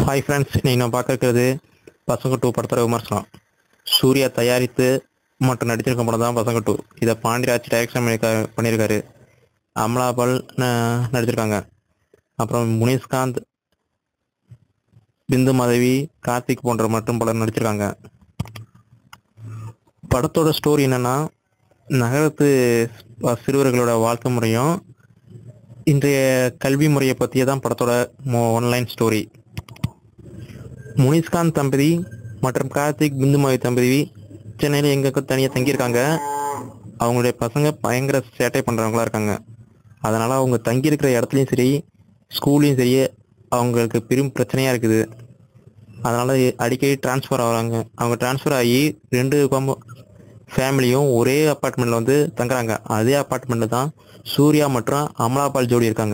hi friends நீங்கள் நான் பார்க்க இருக்கிறது பசங்க டூ படத்தோட விமர்சனம் சூர்யா தயாரித்து மற்றும் நடிச்சிருக்க படம் தான் பசங்க டூ இதை பாண்டிராஜ் டைரக்ஷன் பண்ணியிருக்காரு பண்ணியிருக்காரு அமலாபால் ந- நடிச்சிருக்காங்க அப்புறம் முனிஷ்காந்த் பிந்து மாதவி கார்த்திக் போன்ற மற்றும் பலர் நடிச்சிருக்காங்க படத்தோட ஸ்டோரி என்னன்னா நகரத்து ப- சிறுவர்களோட வாழ்க்கை முறையும் இன்றைய கல்வி முறையை பற்றியே தான் படத்தோட ஒன்லைன் ஸ்டோரி முனிஷ்காந்த் தம்பதி மற்றும் கார்த்திக் பிந்துமாவி தம்பதி சென்னையில் எங்க தனியாக தங்கியிருக்காங்க அவங்களுடைய பசங்க பயங்கர சேட்டை பண்ணுறவங்களா இருக்காங்க அதனால் அவங்க தங்கியிருக்கிற இடத்துலையும் சரி ஸ்கூல்லையும் சரி அவங்களுக்கு பெரும் பிரச்சனையாக இருக்குது அதனால் அடிக்கடி ட்ரான்ஸ்ஃபர் ஆகுறாங்க அவங்க ட்ரான்ஸ்ஃபர் ஆகி ரெண்டு ஃபேமிலியும் ஒரே அப்பார்ட்மெண்ட்டில் வந்து தங்குறாங்க அதே அப்பார்ட்மெண்ட்டில் தான் சூர்யா மற்றும் அமலாபால் ஜோடி இருக்காங்க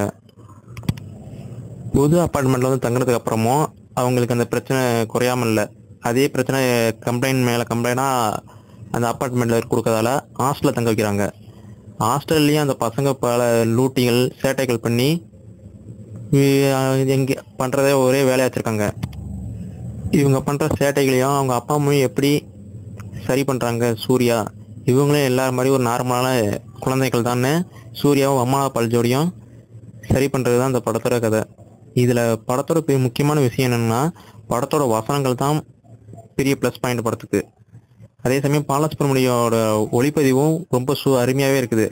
புது அப்பார்ட்மெண்ட்ல வந்து தங்குனதுக்கு அப்புறமும் அவங்களுக்கு அந்த பிரச்சனை குறையாம இல்லை அதே பிரச்சனை கம்ப்ளைண்ட் மேலே கம்ப்ளைண்டாக அந்த அப்பார்ட்மெண்ட்ல கொடுக்கறதால ஹாஸ்டலில் தங்க வைக்கிறாங்க ஹாஸ்டல்லையும் அந்த பசங்க பல லூட்டிகள் சேட்டைகள் பண்ணி எங்கே பண்ணுறதே ஒரே வேலையா வச்சிருக்காங்க இவங்க பண்ணுற சேட்டைகளையும் அவங்க அப்பா அம்மையும் எப்படி சரி பண்ணுறாங்க சூர்யா இவங்களும் எல்லாரும் மாதிரி ஒரு நார்மலான குழந்தைகள் தானே சூர்யாவும் அம்மா பால் ஜோடியும் சரி பண்ணுறது தான் இந்த படத்தோட கதை இதில் படத்தோட பெரிய முக்கியமான விஷயம் என்னென்னா படத்தோட வசனங்கள் தான் பெரிய ப்ளஸ் பாயிண்ட் படத்துக்கு அதே சமயம் பாலசுப்ரமணியோட ஒளிப்பதிவும் ரொம்ப சு அருமையாகவே இருக்குது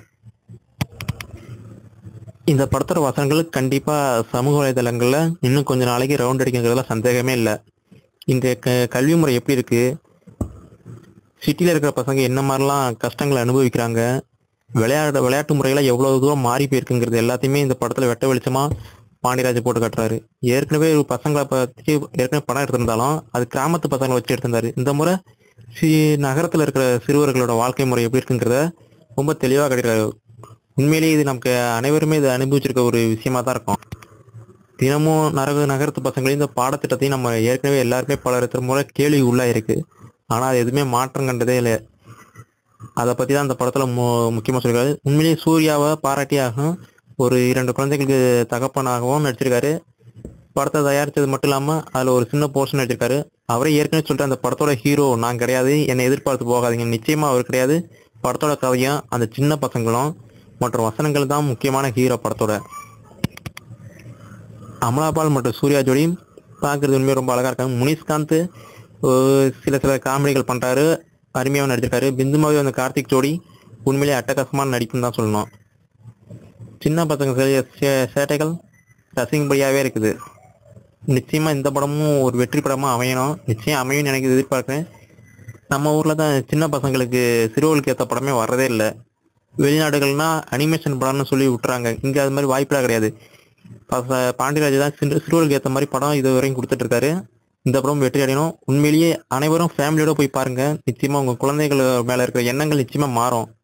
இந்த படத்தோட வசனங்கள் கண்டிப்பாக சமூக வலைதளங்களில் இன்னும் கொஞ்ச நாளைக்கு ரவுண்ட் அடிக்குங்கிறதுல சந்தேகமே இல்லை இன்றைய க கல்வி முறை எப்படி இருக்குது சிட்டியில் இருக்கிற பசங்க என்ன மாதிரிலாம் கஷ்டங்களை அனுபவிக்கிறாங்க விளையாட விளையாட்டு முறையில் எவ்வளோ தூரம் மாறி போயிருக்குங்கிறது எல்லாத்தையுமே இந்த படத்தில் வெட்ட வெளிச்சமாக பாண்டியராஜ் போட்டு காட்டுறாரு ஏற்கனவே ஒரு பசங்களை பற்றி ஏற்கனவே படம் எடுத்திருந்தாலும் அது கிராமத்து பசங்களை வச்சு எடுத்திருந்தாரு இந்த முறை சி நகரத்தில் இருக்கிற சிறுவர்களோட வாழ்க்கை முறை எப்படி இருக்குங்கிறத ரொம்ப தெளிவாக கிடைக்கிறாரு உண்மையிலேயே இது நமக்கு அனைவருமே இதை அனுபவிச்சிருக்க ஒரு விஷயமா தான் இருக்கும் தினமும் நரக நகரத்து பசங்களையும் இந்த பாடத்திட்டத்தையும் நம்ம ஏற்கனவே எல்லாருமே பல இடத்துல முறை கேள்வி உள்ளாயிருக்கு ஆனால் அது எதுவுமே மாற்றம் கண்டதே இல்லை அதை பற்றி தான் அந்த படத்தில் மு முக்கியமாக சொல்லியிருக்காரு உண்மையிலேயே சூர்யாவை பாராட்டியாகவும் ஒரு இரண்டு குழந்தைகளுக்கு தகப்பனாகவும் நடிச்சிருக்காரு படத்தை தயாரித்தது மட்டும் இல்லாமல் அதில் ஒரு சின்ன போர்ஷன் நடிச்சிருக்காரு அவரே ஏற்கனவே சொல்லிட்டு அந்த படத்தோட ஹீரோ நான் கிடையாது என்னை எதிர்பார்த்து போகாதீங்க நிச்சயமாக அவர் கிடையாது படத்தோட கதையும் அந்த சின்ன பசங்களும் மற்றும் வசனங்கள் தான் முக்கியமான ஹீரோ படத்தோட அமலாபால் மற்றும் சூர்யா ஜோடி பார்க்கறது உண்மையாக ரொம்ப அழகாக இருக்காங்க முனிஷ்காந்த் ஒரு சில சில காமெடிகள் பண்ணுறாரு அருமையாக நடிச்சிருக்காரு பிந்துமாவி அந்த கார்த்திக் ஜோடி உண்மையிலேயே அட்டகாசமான நடிப்புன்னு தான் சொல்லணும் சின்ன பசங்க செய்ய சே- சேட்டைகள் ரசிக்கும்படியாகவே இருக்குது நிச்சயமாக இந்த படமும் ஒரு வெற்றி படமாக அமையணும் நிச்சயம் அமையும் எனக்கு எதிர்பார்க்குறேன் நம்ம ஊரில் தான் சின்ன பசங்களுக்கு சிறுவர்களுக்கு ஏற்ற படமே வர்றதே இல்லை வெளிநாடுகள்னா அனிமேஷன் படம்னு சொல்லி விட்டுறாங்க இங்கே அது மாதிரி வாய்ப்பெல்லாம் கிடையாது பச பாண்டியராஜ் தான் சிறு சிறுவர்களுக்கு ஏற்ற மாதிரி படம் இது வரையும் கொடுத்துட்டு இருக்காரு இந்த படம் வெற்றி அடையணும் உண்மையிலேயே அனைவரும் ஃபேமிலியோட போய் பாருங்க நிச்சயமா உங்க குழந்தைகள் மேல இருக்கிற எண்ணங்கள் நிச்சயமா மாறும்